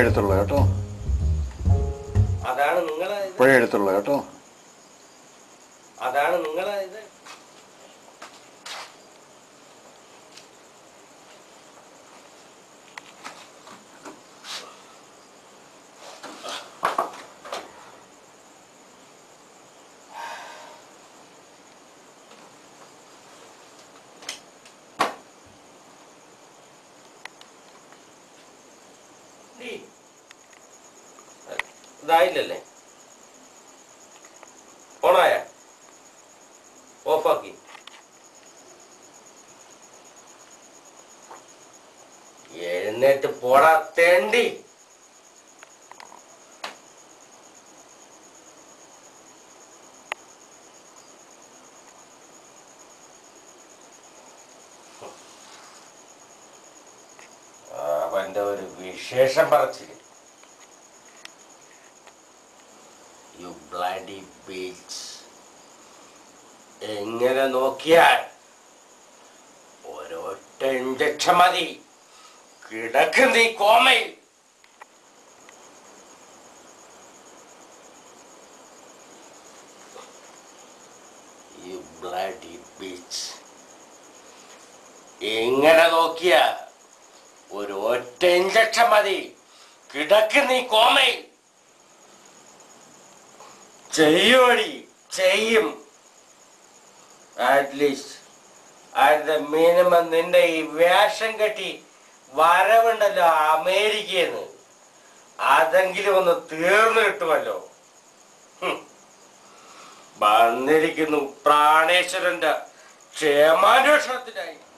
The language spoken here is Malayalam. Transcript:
എഴുത്തുള്ള കേട്ടോ അതാണ് നിങ്ങളെ ഇത് ഇപ്പോഴേ എഴുത്തുള്ള കേട്ടോ അതാണ് നിങ്ങളെ ഇത് ഡി. ഇതായില്ലല്ലേ ഓണായ ഓഫാക്കി എഴുന്നേറ്റ് പോടാ തേണ്ടി അവന്റെ ഒരു വിശേഷം പറച്ചില് യു ബ്ലഡി ബീച്ച് എങ്ങനെ നോക്കിയാൽ ഒരൊറ്റ ഇഞ്ചക്ഷൻ മതി കിടക്ക് നീ കോമയിൽ യു ബ്ലഡി ബീച്ച് എങ്ങനെ നോക്കിയ ഒരു ഒറ്റ ഇഞ്ചക്ഷൻ മതി കിടക്ക് നീ കോമയിൽ ചെയ്യോടി ചെയ്യും അറ്റ്ലീസ്റ്റ് അറ്റ് മിനിമം നിന്റെ ഈ വേഷം കെട്ടി വരവുണ്ടല്ലോ അമേരിക്കന്ന് അതെങ്കിലും ഒന്ന് തീർന്നു കിട്ടുമല്ലോ ഹും. വന്നിരിക്കുന്നു പ്രാണേശ്വരന്റെ ക്ഷേമാന്വേഷണത്തിനായി